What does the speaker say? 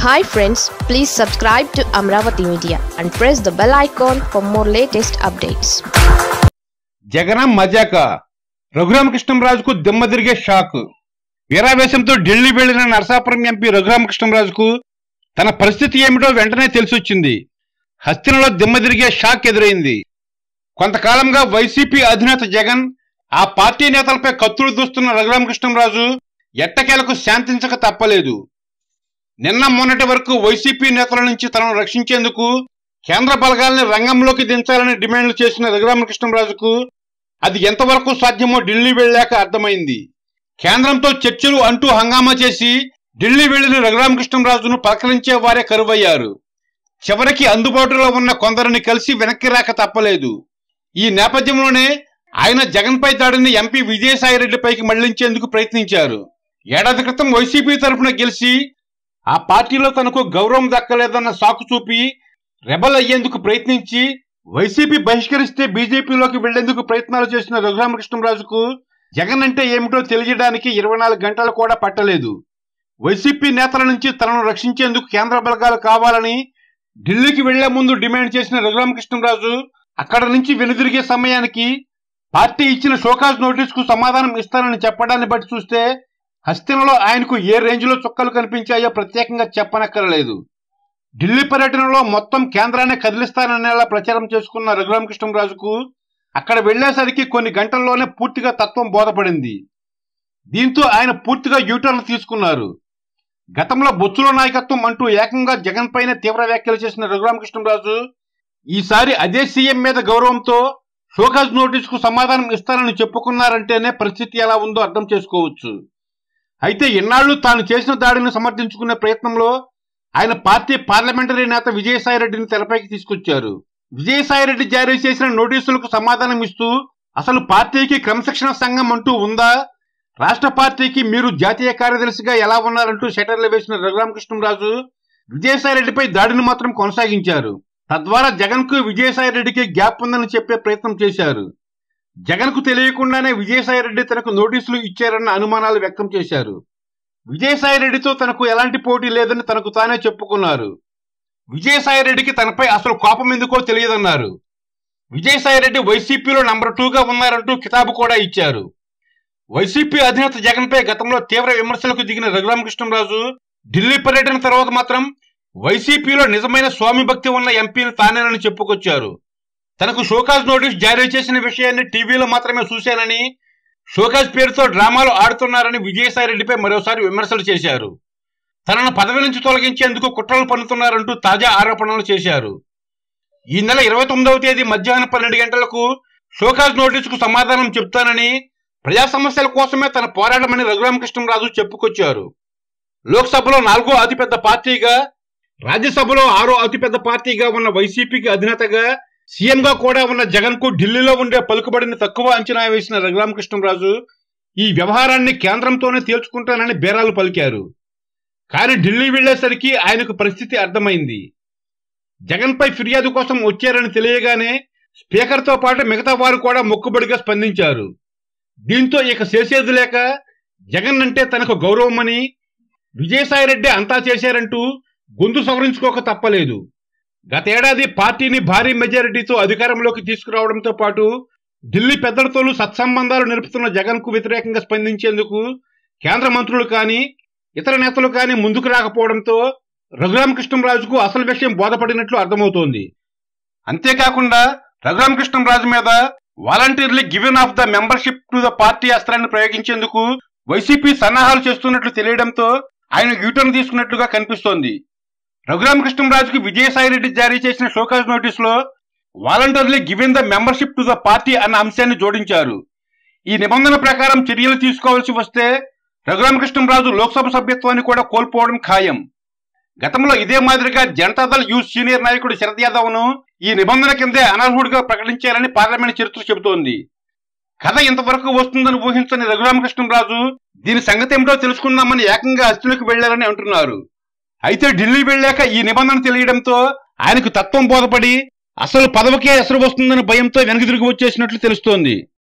hi friends please subscribe to Amaravati media and press the bell icon for more latest updates జగనం మజాక రఘురామకృష్ణంరాజుకు దిమ్మ తిరిగే షాక్ వీరావేశంతో ఢిల్లీ వెళ్లిన నరసాపురం ఎంపీ రఘురామకృష్ణంరాజుకు తన పరిస్థితి ఏమిటో వెంటనే తెలిసొచ్చింది హస్తినలో దిమ్మ తిరిగే షాక్ ఎదురైంది కొంతకాలంగా వైసీపీ అధినేత జగన్ ఆ పార్టీ నేతలపై కత్తులు దూస్తున్న రఘురామకృష్ణంరాజు ఎట్టకేలకు శాంతించక తప్పలేదు నిన్న మొన్నటి వరకు వైసీపీ నేతల నుంచి తనను రక్షించేందుకు కేంద్ర బలగాల్ని రంగంలోకి దించాలని డిమాండ్లు చేసిన రఘురామకృష్ణంరాజుకు అది ఎంతవరకు సాధ్యమో ఢిల్లీ వెళ్ళాక అర్థమైంది కేంద్రంతో చర్చలు అంటూ హంగామా చేసి ఢిల్లీ వెళ్లిన రఘురామకృష్ణంరాజును పలకరించే వారే కరువయ్యారు చివరికి అందుబాటులో ఉన్న కొందరిని కలిసి వెనక్కి రాక తప్పలేదు ఈ నేపథ్యంలోనే ఆయన జగన్పై దాడిని ఎంపీ విజయసాయిరెడ్డిపైకి మళ్లించేందుకు ప్రయత్నించారు ఏడాది క్రితం వైసీపీ తరఫున గెలిచి ఆ పార్టీలో తనకు గౌరవం దక్కలేదన్న సాకు చూపి రెబల్ అయ్యేందుకు ప్రయత్నించి వైసీపీ బహిష్కరిస్తే బీజేపీలోకి వెళ్లేందుకు ప్రయత్నాలు చేసిన రఘురామకృష్ణరాజుకు జగన్ అంటే ఏమిటో తెలియడానికి ఇరవై నాలుగు గంటలు కూడా పట్టలేదు వైసీపీ నేతల నుంచి తనను రక్షించేందుకు కేంద్ర బలగాలు కావాలని ఢిల్లీకి వెళ్లే ముందు డిమాండ్ చేసిన రఘురామకృష్ణరాజు అక్కడ నుంచి వెనుదిరిగే సమయానికి పార్టీ ఇచ్చిన షోకాజ్ నోటీస్ కు సమాధానం ఇస్తానని చెప్పడాన్ని బట్టి చూస్తే హస్తినలో ఆయనకు ఏ రేంజ్ లో చుక్కలు కనిపించాయో ప్రత్యేకంగా చెప్పనక్కర్లేదు ఢిల్లీ పర్యటనలో మొత్తం కేంద్రాన్ని కదిలిస్తాననేలా ప్రచారం చేసుకున్న రఘురామకృష్ణరాజుకు అక్కడ వెళ్లేసరికి కొన్ని గంటల్లోనే పూర్తిగా తత్వం బోధపడింది దీంతో ఆయన పూర్తిగా యూటర్న్ తీసుకున్నారు గతంలో బొచ్చుల నాయకత్వం అంటూ ఏకంగా జగన్ పైన తీవ్ర వ్యాఖ్యలు చేసిన రఘురామకృష్ణరాజు ఈసారి అదే సీఎం మీద గౌరవంతో షోకాజ్ నోటీసుకు సమాధానం ఇస్తానని చెప్పుకున్నారంటేనే పరిస్థితి ఎలా ఉందో అర్థం చేసుకోవచ్చు అయితే ఇన్నాళ్లు తాను చేసిన దాడిని సమర్థించుకునే ప్రయత్నంలో ఆయన పార్టీ పార్లమెంటరీ నేత విజయసాయిరెడ్డిని తెరపైకి తీసుకొచ్చారు విజయసాయిరెడ్డి జారీ చేసిన నోటీసులకు సమాధానం ఇస్తూ అసలు పార్టీకి క్రమశిక్షణ సంఘం అంటూ ఉందా రాష్ట్ర పార్టీకి మీరు జాతీయ కార్యదర్శిగా ఎలా ఉన్నారంటూ షటర్లు వేసిన రఘురామకృష్ణరాజు విజయసాయిరెడ్డిపై దాడిని మాత్రం కొనసాగించారు తద్వారా జగన్ కు విజయసాయిరెడ్డికి గ్యాప్ ఉందని చెప్పే ప్రయత్నం చేశారు జగన్ కు తెలియకుండానే విజయసాయిరెడ్డి తనకు నోటీసులు ఇచ్చారన్న అనుమానాలు వ్యక్తం చేశారు విజయసాయిరెడ్డితో తనకు ఎలాంటి పోటీ లేదని తనకు తానే చెప్పుకున్నారు విజయసాయిరెడ్డికి తనపై అసలు కోపం ఎందుకో తెలియదన్నారు విజయసాయిరెడ్డి వైసీపీలో నంబర్ టూగా ఉన్నారంటూ కితాబు కూడా ఇచ్చారు వైసీపీ అధినేత జగన్ పై గతంలో తీవ్ర విమర్శలకు దిగిన రఘురామకృష్ణరాజు ఢిల్లీ పర్యటన తర్వాత మాత్రం వైసీపీలో నిజమైన స్వామి భక్తి ఉన్న ఎంపీని తానేనని చెప్పుకొచ్చారు తనకు షోకాజ్ నోటీస్ జారీ చేసిన విషయాన్ని టీవీలో మాత్రమే చూశానని షోకాజ్ పేరుతో డ్రామాలు ఆడుతున్నారని విజయసాయిరెడ్డిపై మరోసారి విమర్శలు చేశారు తనను పదవి నుంచి తొలగించేందుకు కుట్రలు పన్నుతున్నారంటూ తాజా ఆరోపణలు చేశారు ఈ నెల ఇరవై తొమ్మిదవ తేదీ మధ్యాహ్నం పన్నెండు గంటలకు షోకాజ్ నోటీసుకు సమాధానం చెప్తానని ప్రజా సమస్యల కోసమే తన పోరాడమని రఘురామకృష్ణరాజు చెప్పుకొచ్చారు లోక్సభలో నాలుగో అతిపెద్ద పార్టీగా రాజ్యసభలో ఆరో అతిపెద్ద పార్టీగా ఉన్న వైసీపీకి అధినేతగా సీఎంగా కూడా ఉన్న జగన్ కు ఢిల్లీలో ఉండే పలుకుబడిని తక్కువ అంచనా వేసిన రఘురామకృష్ణరాజు ఈ వ్యవహారాన్ని కేంద్రంతోనే తేల్చుకుంటానని బేరాలు పలికారు కానీ ఢిల్లీ వెళ్లేసరికి ఆయనకు పరిస్థితి అర్థమైంది జగన్ పై ఫిర్యాదు కోసం వచ్చారని తెలియగానే స్పీకర్తో పాటు మిగతా వారు కూడా మొక్కుబడిగా స్పందించారు దీంతో ఇక చేసేది లేక జగన్ అంటే తనకు గౌరవమని విజయసాయిరెడ్డి అంతా చేశారంటూ గొంతు సవరించుకోక తప్పలేదు గతేడాది పార్టీని భారీ మెజారిటీతో అధికారంలోకి తీసుకురావడంతో పాటు ఢిల్లీ పెద్దలతోనూ సత్సంబంధాలు నిలుపుతున్న జగన్ కు వ్యతిరేకంగా స్పందించేందుకు కేంద్ర మంత్రులు కానీ ఇతర నేతలు కానీ ముందుకు రాకపోవడంతో రఘురామకృష్ణరాజుకు అసలు విషయం బోధపడినట్లు అర్థమవుతోంది అంతేకాకుండా రఘురామకృష్ణరాజు మీద voluntarily given of the membership to the party అస్త్రాన్ని ప్రయోగించేందుకు వైసీపీ సన్నాహాలు చేస్తున్నట్లు తెలియడంతో ఆయన యూటర్న్ తీసుకున్నట్లుగా కనిపిస్తోంది రఘురామకృష్ణరాజుకు విజయసాయిరెడ్డి జారీ చేసిన షోకాజ్ నోటీసులో voluntarily given the membership to the party అన్న అంశాన్ని జోడించారు ఈ నిబంధన ప్రకారం చర్యలు తీసుకోవాల్సి వస్తే రఘురామకృష్ణరాజు లోక్సభ సభ్యత్వాన్ని కూడా కోల్పోవడం ఖాయం గతంలో ఇదే మాదిరిగా జనతాదళ్ యూత్ సీనియర్ నాయకుడు శరద్ యాదవ్ ను ఈ నిబంధన కిందే అనర్హుడిగా ప్రకటించారని పార్లమెంట్ చరిత్ర చెబుతోంది కథ ఇంతవరకు వస్తుందని ఊహించని రఘురామకృష్ణరాజు దీని సంగతి ఏమిటో తెలుసుకుందామని ఏకంగా అస్తిలోకి వెళ్లారని అంటున్నారు అయితే ఢిల్లీ వెళ్ళాక ఈ నిబంధన తెలియడంతో ఆయనకు తత్వం బోధపడి అసలు పదవికే ఎసరు వస్తుందని భయంతో వెనక్కి తిరిగి వచ్చేసినట్లు తెలుస్తోంది